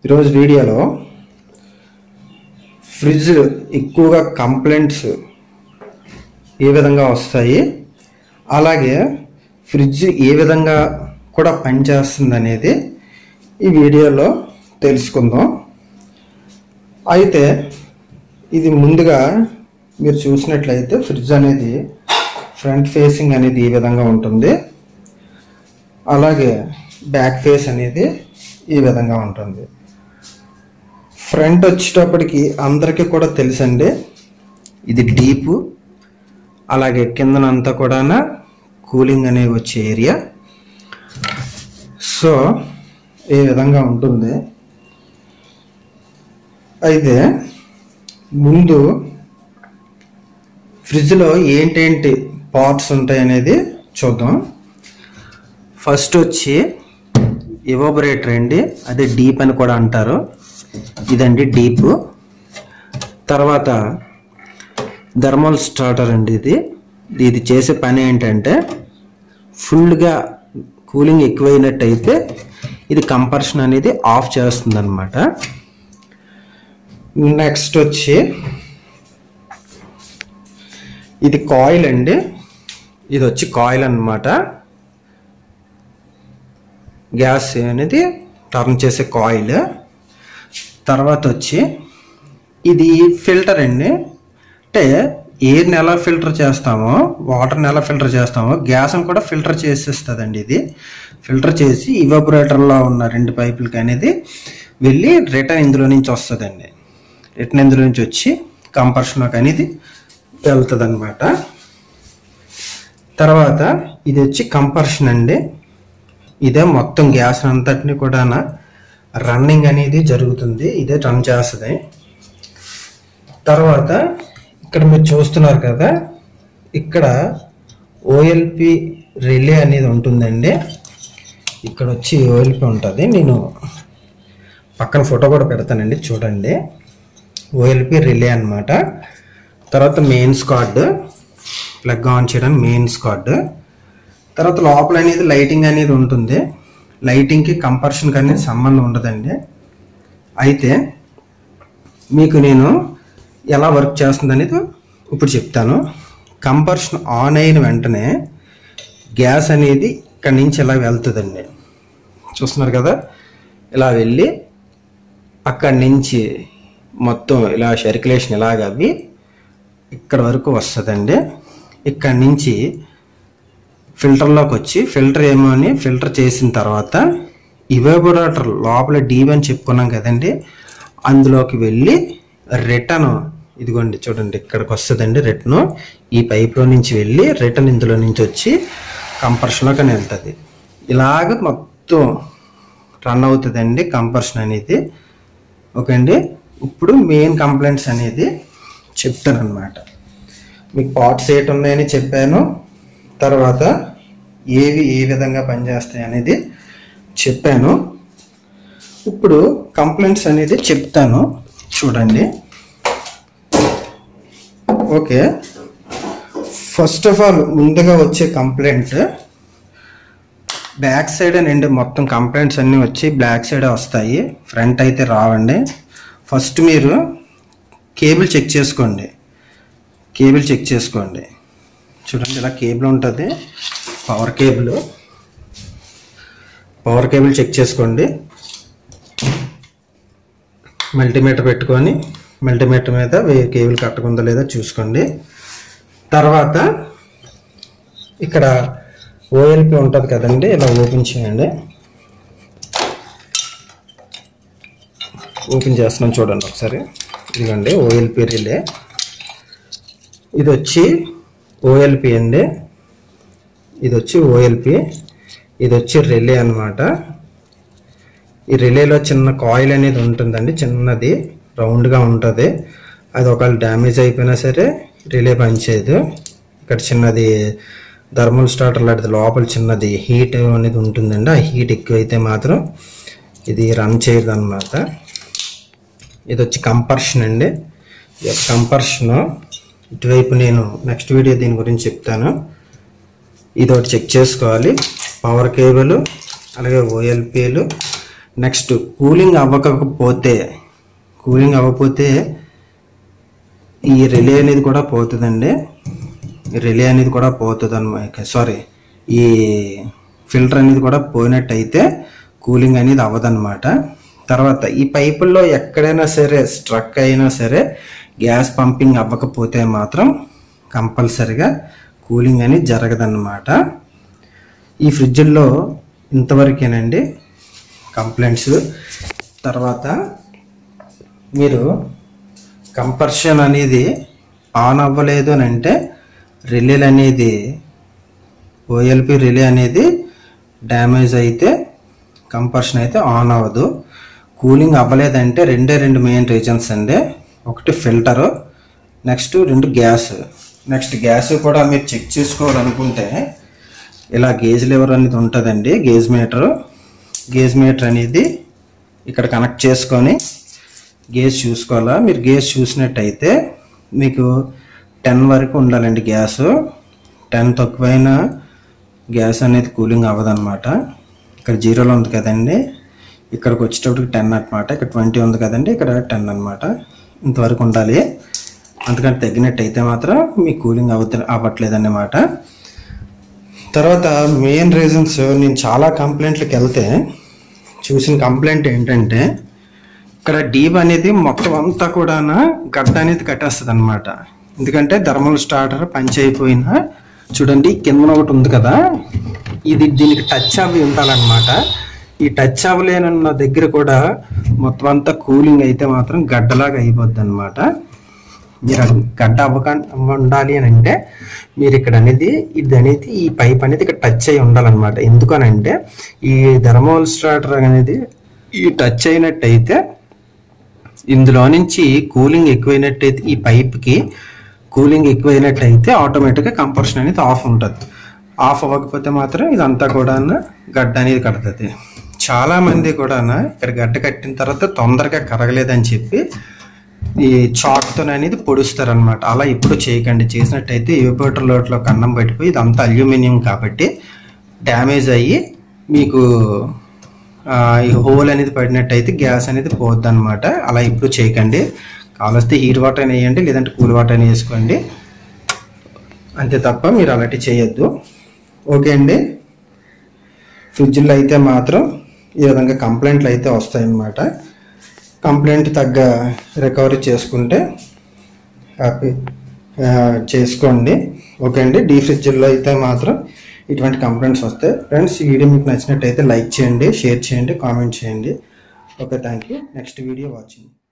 ఈరోజు వీడియోలో ఫ్రిడ్జ్ ఎక్కువగా కంప్లైంట్స్ ఏ విధంగా వస్తాయి అలాగే ఫ్రిడ్జ్ ఏ విధంగా కూడా పనిచేస్తుంది అనేది ఈ వీడియోలో తెలుసుకుందాం అయితే ఇది ముందుగా మీరు చూసినట్లయితే ఫ్రిడ్జ్ అనేది ఫ్రంట్ ఫేసింగ్ అనేది ఈ విధంగా ఉంటుంది అలాగే బ్యాక్ ఫేస్ అనేది ఈ విధంగా ఉంటుంది ఫ్రంట్ వచ్చేటప్పటికి అందరికీ కూడా తెలుసండి ఇది డీపు అలాగే కిందనంతా కూడా కూలింగ్ అనేవి వచ్చే ఏరియా సో ఈ విధంగా ఉంటుంది అయితే ముందు ఫ్రిడ్జ్లో ఏంటేంటి పార్ట్స్ ఉంటాయి అనేది చూద్దాం ఫస్ట్ వచ్చి ఇవోబరేటర్ అండి అదే డీప్ అని కూడా అంటారు ఇదండి డీప్ తర్వాత థర్మల్ స్టార్టర్ అండి ఇది ఇది చేసే పని ఏంటంటే ఫుల్గా కూలింగ్ ఎక్కువైనట్టయితే ఇది కంపర్షన్ అనేది ఆఫ్ చేస్తుంది అనమాట నెక్స్ట్ వచ్చి ఇది కాయిల్ అండి ఇది వచ్చి కాయిల్ అన్నమాట గ్యాస్ అనేది టర్న్ చేసే కాయిల్ తర్వాత వచ్చి ఇది ఫిల్టర్ అండి అంటే ఎయిర్ని ఎలా ఫిల్టర్ చేస్తామో వాటర్ని ఎలా ఫిల్టర్ చేస్తామో గ్యాస్ని కూడా ఫిల్టర్ చేసేస్తుందండి ఇది ఫిల్టర్ చేసి ఇవాపరేటర్లో ఉన్న రెండు పైపులకి అనేది వెళ్ళి రిటర్న్ ఇందులో నుంచి వస్తుందండి రిటర్న్ ఇందులో నుంచి వచ్చి కంపర్షన్లోకి అనేది వెళ్తుంది అనమాట తర్వాత ఇది వచ్చి కంపర్షన్ అండి ఇదే మొత్తం గ్యాస్ అంతటిని కూడా రన్నింగ్ అనేది జరుగుతుంది ఇదే రన్ చేస్తుంది తర్వాత ఇక్కడ మీరు చూస్తున్నారు కదా ఇక్కడ ఓఎల్పి రిలే అనేది ఉంటుందండి ఇక్కడ వచ్చి ఓఎల్పి ఉంటుంది నేను పక్కన ఫోటో కూడా పెడతానండి చూడండి ఓఎల్పి రిలే అన్నమాట తర్వాత మెయిన్స్ కార్డ్ ప్లగ్ ఆన్ చేయడానికి మెయిన్స్ కార్డ్ తర్వాత లోపల అనేది లైటింగ్ అనేది ఉంటుంది లైటింగ్కి కంపర్షన్కి అనేది సంబంధం ఉండదండి అయితే మీకు నేను ఎలా వర్క్ చేస్తుంది అనేది ఇప్పుడు చెప్తాను కంపర్షన్ ఆన్ అయిన వెంటనే గ్యాస్ అనేది ఇక్కడి నుంచి ఇలా వెళ్తుందండి చూస్తున్నారు కదా ఇలా వెళ్ళి అక్కడి నుంచి మొత్తం ఇలా సర్క్యులేషన్ ఇలాగ అవి ఇక్కడ వరకు వస్తుందండి ఇక్కడి నుంచి ఫిల్టర్లోకి వచ్చి ఫిల్టర్ ఏమో అని ఫిల్టర్ చేసిన తర్వాత ఇవేబొరేటర్ లోపల డీప్ అని చెప్పుకున్నాం కదండి అందులోకి వెళ్ళి రిటర్న్ ఇదిగోండి చూడండి ఇక్కడికి వస్తుందండి రిటర్న్ ఈ పైప్లో నుంచి వెళ్ళి రిటర్న్ ఇందులో నుంచి వచ్చి కంపర్షన్లోకి వెళ్తుంది ఇలాగ మొత్తం రన్ అవుతుందండి కంపర్షన్ అనేది ఓకే అండి ఇప్పుడు మెయిన్ కంప్లైంట్స్ అనేది చెప్తానమాట మీకు పార్ట్స్ ఏటి ఉన్నాయని చెప్పాను తర్వాత ఏవి ఏ విధంగా పనిచేస్తాయి అనేది చెప్పాను ఇప్పుడు కంప్లైంట్స్ అనేది చెప్తాను చూడండి ఓకే ఫస్ట్ ఆఫ్ ఆల్ ముందుగా వచ్చే కంప్లైంట్ బ్యాక్ సైడ్ అండి మొత్తం కంప్లైంట్స్ అన్నీ వచ్చి బ్యాక్ సైడ్ వస్తాయి ఫ్రంట్ అయితే రావండి ఫస్ట్ మీరు కేబుల్ చెక్ చేసుకోండి కేబుల్ చెక్ చేసుకోండి చూడండి ఇలా కేబుల్ ఉంటుంది power cable power cable check చేసుకోండి మల్టీమీటర్ పెట్టుకొని మల్టీమీటర్ మీద వే- కేబుల్ కట్టకుందో లేదో చూసుకోండి తర్వాత ఇక్కడ ఓఎల్పి ఉంటుంది కదండి ఇలా ఓపెన్ చేయండి ఓపెన్ చేస్తున్నాను చూడండి ఒకసారి ఇదిగోండి ఓఎల్పి రిలే ఇది వచ్చి ఓఎల్పి అండి ఇది వచ్చి ఓఎల్పి ఇది వచ్చి రిలే అన్నమాట ఈ రిలేలో చిన్న కాయిల్ అనేది ఉంటుందండి చిన్నది రౌండ్గా ఉంటుంది అది ఒకవేళ డ్యామేజ్ అయిపోయినా సరే రిలే పనిచేయదు ఇక్కడ చిన్నది థర్మల్ స్టార్టర్ లాంటిది లోపల చిన్నది హీట్ అనేది ఉంటుందండి ఆ హీట్ ఎక్కువైతే మాత్రం ఇది రన్ చేయదు అనమాట ఇది వచ్చి కంపర్షన్ అండి కంపర్షన్ ఇటువైపు నేను నెక్స్ట్ వీడియో దీని గురించి చెప్తాను ఇది ఒకటి చెక్ చేసుకోవాలి పవర్ కేబుల్ అలాగే ఓఎల్పీలు నెక్స్ట్ కూలింగ్ అవ్వకపోతే కూలింగ్ అవ్వకపోతే ఈ రిలే అనేది కూడా పోతుందండి రిలే అనేది కూడా పోతుంది అనమాట సారీ ఈ ఫిల్టర్ అనేది కూడా పోయినట్టయితే కూలింగ్ అనేది అవ్వదన్నమాట తర్వాత ఈ పైపుల్లో ఎక్కడైనా సరే స్ట్రక్ అయినా సరే గ్యాస్ పంపింగ్ అవ్వకపోతే మాత్రం కంపల్సరిగా కూలింగ్ అనేది జరగదన్నమాట ఈ ఫ్రిడ్జ్లో ఇంతవరకేనండి కంప్లైంట్స్ తర్వాత మీరు కంపర్షన్ అనేది ఆన్ అవ్వలేదు అని అంటే రిలేలు అనేది ఓఎల్పి రిలే అనేది డ్యామేజ్ అయితే కంపర్షన్ అయితే ఆన్ అవ్వదు కూలింగ్ అవ్వలేదంటే రెండే రెండు మెయిన్ రీజన్స్ అండి ఒకటి ఫిల్టరు నెక్స్ట్ రెండు గ్యాస్ నెక్స్ట్ గ్యాస్ కూడా మీరు చెక్ చేసుకోవాలనుకుంటే ఇలా గేజ్ లెవర్ అనేది ఉంటుందండి గేజ్ మీటర్ గేజ్ మీటర్ అనేది ఇక్కడ కనెక్ట్ చేసుకొని గేజ్ చూసుకోవాలా మీరు గేజ్ చూసినట్టయితే మీకు టెన్ వరకు ఉండాలండి గ్యాస్ టెన్ తక్కువైన గ్యాస్ అనేది కూలింగ్ అవ్వదన్నమాట ఇక్కడ జీరోలో ఉంది కదండి ఇక్కడికి వచ్చేటప్పటికి టెన్ అనమాట ఇక్కడ ట్వంటీ ఉంది కదండి ఇక్కడ టెన్ అనమాట ఇంతవరకు ఉండాలి అందుకని తగ్గినట్టయితే మాత్రం మీ కూలింగ్ అవ్వదు అవ్వట్లేదు అన్నమాట తర్వాత మెయిన్ రీజన్స్ నేను చాలా కంప్లైంట్లకు వెళ్తే చూసిన కంప్లైంట్ ఏంటంటే ఇక్కడ డీప్ అనేది మొత్తం అంతా కూడా గడ్డ అనేది కట్టేస్తుంది అనమాట ఎందుకంటే థర్మల్ స్టార్టర్ పంచ్ అయిపోయినా చూడండి కింద ఒకటి ఉంది కదా ఇది దీనికి టచ్ అవి ఉండాలన్నమాట ఈ టచ్ అవ్వలేనన్న దగ్గర కూడా మొత్తం అంతా కూలింగ్ అయితే మాత్రం గడ్డలాగా అయిపోద్ది అనమాట మీరు అది గడ్డ అవ్వక ఉండాలి అని అంటే మీరు ఇక్కడ అనేది ఇది అనేది ఈ పైప్ అనేది ఇక్కడ టచ్ అయి ఉండాలన్నమాట ఎందుకనంటే ఈ థర్మల్ స్టార్టర్ అనేది ఈ టచ్ అయినట్టయితే ఇందులో నుంచి కూలింగ్ ఎక్కువైనట్టయితే ఈ పైప్కి కూలింగ్ ఎక్కువైనట్టయితే ఆటోమేటిక్గా కంపర్షన్ అనేది ఆఫ్ ఉంటుంది ఆఫ్ అవ్వకపోతే మాత్రం ఇదంతా కూడా గడ్డ అనేది కడుతుంది చాలామంది కూడా ఇక్కడ గడ్డ కట్టిన తర్వాత తొందరగా కరగలేదని చెప్పి ఈ చాక్తో అనేది పొడుస్తారనమాట అలా ఇప్పుడు చేయకండి చేసినట్టయితే ఇవిపోటర్ లోట్లో కన్నం పట్టిపోయి ఇదంతా అల్యూమినియం కాబట్టి డ్యామేజ్ అయ్యి మీకు ఆ, ఈ హోల్ అనేది పడినట్టయితే గ్యాస్ అనేది పోద్ది అనమాట అలా ఇప్పుడు చేయకండి కావలిస్తే హీట్ వాటర్ అయినా వేయండి లేదంటే కూల్ వాటర్ అయినా వేసుకోండి అంతే తప్ప మీరు అలాంటి చేయొద్దు ఓకే అండి ఫ్రిడ్జ్లో అయితే మాత్రం ఈ విధంగా కంప్లైంట్లు అయితే వస్తాయన్నమాట కంప్లైంట్ తగ్గ రికవరీ చేసుకుంటే హ్యాపీ ఆ, చేసుకోండి ఓకే అండి డీ ఫ్రిడ్జ్లో అయితే మాత్రం ఇటువంటి కంప్లైంట్స్ వస్తాయి ఫ్రెండ్స్ ఈ వీడియో మీకు నచ్చినట్టయితే లైక్ చేయండి షేర్ చేయండి కామెంట్ చేయండి okay thank you next video watching